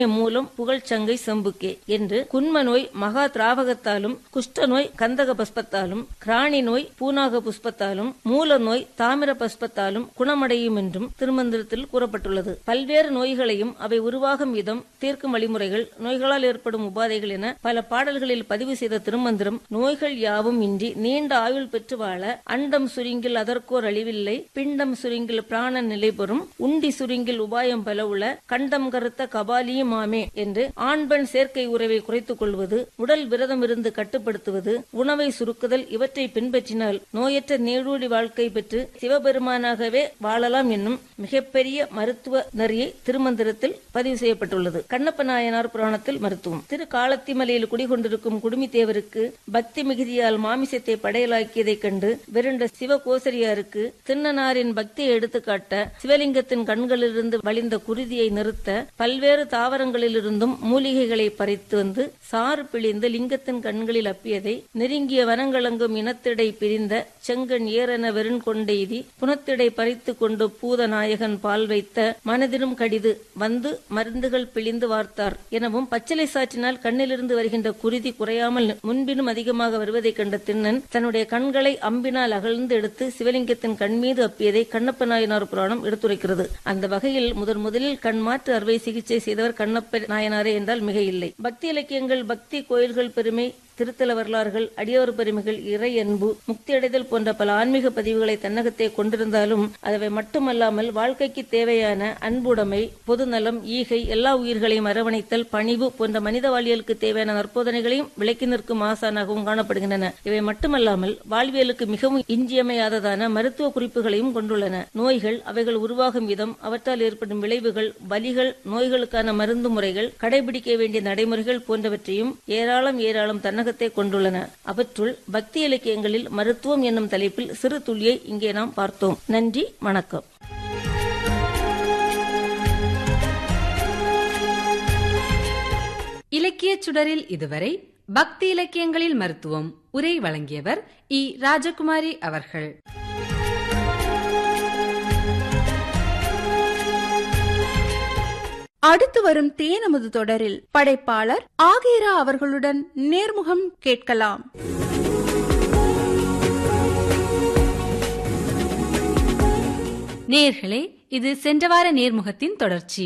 மூலம் புகழ்ச்சங்கை செம்புக்கே என்று குன்ம நோய் மகா திராவகத்தாலும் குஷ்ட நோய் கந்தக பஸ்பத்தாலும் கிராணி நோய் பூனாக புஷ்பத்தாலும் மூல நோய் தாமிர பஸ்பத்தாலும் குணமடையும் என்றும் திருமந்திரத்தில் கூறப்பட்டுள்ளது பல்வேறு நோய்களையும் அவை உருவாகும் விதம் தீர்க்கும் வழிமுறைகள் நோய்களால் ஏற்படும் உபாதைகள் என பல பாடல்களில் பதிவு செய்த திருமந்திரம் நோய்கள் யாவும் இன்றி நீண்ட ஆயுள் பெற்று வாழ அண்டம் சுருங்கில் அதற்கோர் அழிவில்லை பிண்டம் சுருங்கில் பிராணன் நிலை பெறும் உண்டி சுருங்கில் உபாயம் பல உள கண்டம் கருத்த கபாலியும் ஆமே என்று ஆண் பெண் சேர்க்கை உறவை குறைத்துக் கொள்வது உடல் விரதம் இருந்து கட்டுப்படுத்துவது உணவை சுருக்குதல் இவற்றை பின்பற்றினால் நோயற்ற நீடூழி வாழ்க்கை பெற்று சிவபெருமானாகவே வாழலாம் என்னும் மிகப்பெரிய மருத்துவ நெறியை திருமந்திரத்தில் பதிவு செய்யப்பட்டுள்ளது கண்ணப்ப நாயனார் புராணத்தில் மருத்துவம் திரு காலத்திமலையில் குடிகொண்டிருக்கும் குடுமி தேவருக்கு பக்தி மிகுதியால் மாமிசத்தை படையலாக்கியதைக் கண்டு விருண்ட சிவகோசரியாருக்கு தின்னனாரின் பக்தியை எடுத்துக்காட்ட சிவலிங்கத்தின் கண்களிலிருந்து வழிந்த குருதியை நிறுத்த பல்வேறு தாவரங்களிலிருந்தும் மூலிகைகளை பறித்து வந்து சாறு பிழிந்து லிங்கத்தின் கண்களில் அப்பியதை நெருங்கிய வனங்களங்கும் இனத்திடை பிரிந்த செங்கண் ஏறென வெறுங்கொண்டெய்தி புனத்திடை பறித்து கொண்டு பூத நாயகன் பால் வைத்த மனதிலும் கடிது வந்து மருந்துகள் பிழிந்து வார்த்தார் எனவும் பச்சிலை சாற்றினால் கண்ணிலிருந்து வருகின்ற குருதி குறையாமல் முன்பினும் அதிகமாக வருவதைக் கண்ட திண்ணன் தன்னுடைய கண்களை அம்பினால் அகழ்ந்து எடுத்து சிவலிங்கத்தின் கண் மீது அப்பியதை கண்ணப்ப நாயனார் புராணம் எடுத்துரைக்கிறது அந்த வகையில் முதன் முதலில் கண் மாற்று அறுவை சிகிச்சை செய்தவர் கண்ணப்ப நாயனாரே என்றால் மிக இல்லை பக்தி இலக்கியங்கள் பக்தி கோயில்கள் பெருமை திருத்தல வரலாறுகள் அடியோர் பெருமைகள் இறை அன்பு முக்தியடைதல் போன்ற பல ஆன்மீக பதிவுகளை தன்னகத்தே கொண்டிருந்தாலும் அவை மட்டுமல்லாமல் வாழ்க்கைக்கு தேவையான அன்புடைமை பொதுநலம் ஈகை எல்லா உயிர்களையும் அரவணைத்தல் பணிவு போன்ற மனித வாழ்வியலுக்கு தேவையான நற்போதனைகளையும் விளக்கி நிற்கும் ஆசானாகவும் காணப்படுகின்றன இவை மட்டுமல்லாமல் வாழ்வியலுக்கு மிகவும் இன்றியமையாததான மருத்துவ குறிப்புகளையும் கொண்டுள்ளன நோய்கள் அவைகள் உருவாகும் விதம் அவற்றால் ஏற்படும் விளைவுகள் வலிகள் நோய்களுக்கான மருந்து முறைகள் கடைபிடிக்க வேண்டிய நடைமுறைகள் போன்றவற்றையும் ஏராளம் ஏராளம் தன்னக புத்தகத்தை கொண்டுள்ளன அவற்றுள் பக்தி இலக்கியங்களில் மருத்துவம் என்னும் தலைப்பில் சிறு துளியை இங்கே நாம் பார்த்தோம் நன்றி வணக்கம் இலக்கிய சுடரில் இதுவரை பக்தி இலக்கியங்களில் மருத்துவம் உரை வழங்கியவர் இ ராஜகுமாரி அவர்கள் அடுத்து வரும் தேனமுது தொடரில் படைப்பாளர் ஆகேரா அவர்களுடன் நேர்முகம் கேட்கலாம் நேர்களே இது சென்ற வார நேர்முகத்தின் தொடர்ச்சி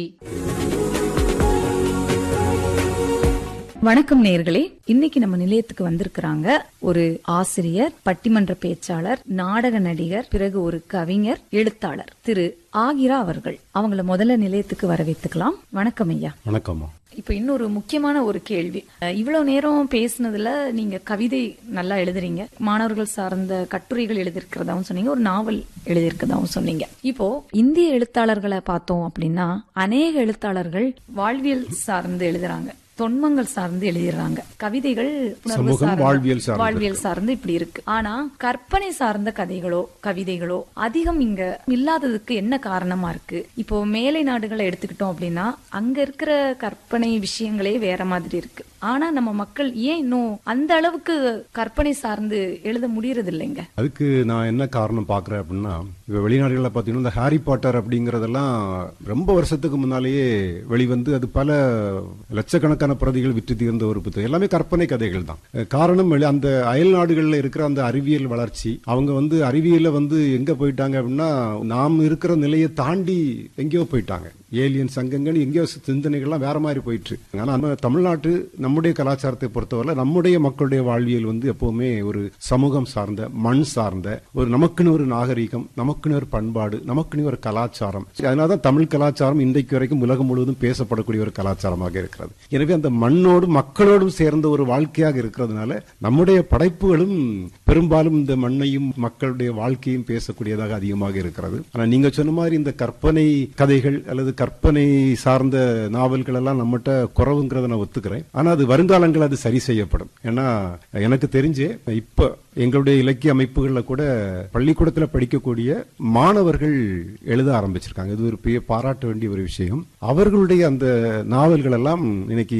வணக்கம் நேர்களே இன்னைக்கு நம்ம நிலையத்துக்கு வந்திருக்கிறாங்க ஒரு ஆசிரியர் பட்டிமன்ற பேச்சாளர் நாடக நடிகர் பிறகு ஒரு கவிஞர் எழுத்தாளர் திரு ஆகிரா அவர்கள் அவங்கள முதல்ல நிலையத்துக்கு வரவேத்துக்கலாம் வணக்கம் ஐயா வணக்கம்மா இப்ப இன்னொரு முக்கியமான ஒரு கேள்வி இவ்வளவு நேரம் பேசுனதுல நீங்க கவிதை நல்லா எழுதுறீங்க மாணவர்கள் சார்ந்த கட்டுரைகள் எழுதியிருக்கிறதாவும் சொன்னீங்க ஒரு நாவல் எழுதியிருக்கிறதாவும் சொன்னீங்க இப்போ இந்திய எழுத்தாளர்களை பார்த்தோம் அப்படின்னா அநேக எழுத்தாளர்கள் வாழ்வியல் சார்ந்து எழுதுறாங்க தொன்மங்கள் சார்ந்து எழுதிடுறாங்க கவிதைகள் உணர்வு சமூகம், சார்ந்த- வாழ்வியல் சார்ந்து வாழ்வியல் சார்ந்து இப்படி இருக்கு ஆனா கற்பனை சார்ந்த கதைகளோ கவிதைகளோ அதிகம் இங்க இல்லாததுக்கு என்ன காரணமா இருக்கு இப்போ மேலை நாடுகளை எடுத்துக்கிட்டோம் அப்படின்னா அங்க இருக்கிற கற்பனை விஷயங்களே வேற மாதிரி இருக்கு ஆனா நம்ம மக்கள் ஏன் இன்னும் அந்த அளவுக்கு கற்பனை சார்ந்து எழுத முடியறது இல்லைங்க அதுக்கு நான் என்ன காரணம் பார்க்கறேன் அப்படின்னா இப்ப வெளிநாடுகளில் பார்த்தீங்கன்னா இந்த ஹாரி பாட்டர் அப்படிங்கறதெல்லாம் ரொம்ப வருஷத்துக்கு முன்னாலேயே வெளிவந்து அது பல லட்சக்கணக்கான பிரதிகள் விற்று தீர்ந்த ஒரு புத்தகம் எல்லாமே கற்பனை கதைகள் தான் அஹ் காரணம் வெளி- அந்த அயல் நாடுகளில் இருக்கிற அந்த அறிவியல் வளர்ச்சி அவங்க வந்து அறிவியல்ல வந்து எங்க போயிட்டாங்க அப்படின்னா நாம் இருக்கிற நிலையை தாண்டி எங்கேயோ போயிட்டாங்க ஏலியன் சங்கங்கள் எங்கேயோ சிந்தனைகள்லாம் வேற மாதிரி போயிட்டு இருக்கு. ஆனா நம்ம தமிழ்நாட்டு நம்முடைய கலாச்சாரத்தை பொறுத்தவரை நம்முடைய மக்களுடைய வாழ்வியல் வந்து எப்பவுமே ஒரு சமூகம் சார்ந்த மண் சார்ந்த ஒரு நமக்குன்னு ஒரு நாகரிகம் நமக்குன்னு ஒரு பண்பாடு நமக்குன்னு ஒரு கலாச்சாரம் அதனாலதான் தமிழ் கலாச்சாரம் இன்றைக்கு வரைக்கும் உலகம் முழுவதும் பேசப்படக்கூடிய ஒரு கலாச்சாரமாக இருக்கிறது எனவே அந்த மண்ணோடு மக்களோடும் சேர்ந்த ஒரு வாழ்க்கையாக இருக்கிறதுனால நம்முடைய படைப்புகளும் பெரும்பாலும் இந்த மண்ணையும் மக்களுடைய வாழ்க்கையும் பேசக்கூடியதாக அதிகமாக இருக்கிறது ஆனா நீங்க சொன்ன மாதிரி இந்த கற்பனை கதைகள் அல்லது கற்பனை சார்ந்த நாவல்கள் எல்லாம் நம்மகிட்ட குறவுங்கிறத நான் ஒத்துக்கிறேன் ஆனா அது வருங்காலங்கள் அது சரி செய்யப்படும் ஏன்னா எனக்கு தெரிஞ்சு இப்ப எங்களுடைய இலக்கிய அமைப்புகள்ல கூட பள்ளிக்கூடத்துல படிக்கக்கூடிய மாணவர்கள் எழுத ஆரம்பிச்சிருக்காங்க இது ஒரு பெரிய பாராட்ட வேண்டிய ஒரு விஷயம் அவர்களுடைய அந்த நாவல்கள் எல்லாம் இன்னைக்கு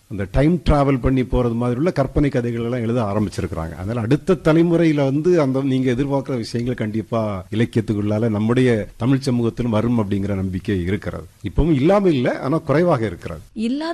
அந்த டைம் டிராவல் பண்ணி போறது மாதிரி உள்ள கற்பனை கதைகள் எல்லாம் எழுத ஆரம்பிச்சிருக்கிறாங்க அதனால அடுத்த தலைமுறையில வந்து அந்த நீங்க எதிர்பார்க்கிற விஷயங்கள் கண்டிப்பா இலக்கியத்துக்குள்ளால நம்முடைய தமிழ் சமூகத்திலும் வரும் அப்படிங்கிற நம்பிக்கை இருக்கிறது இப்பவும் இல்லாம இல்லை ஆனா குறைவாக இருக்கிறது இல்லாத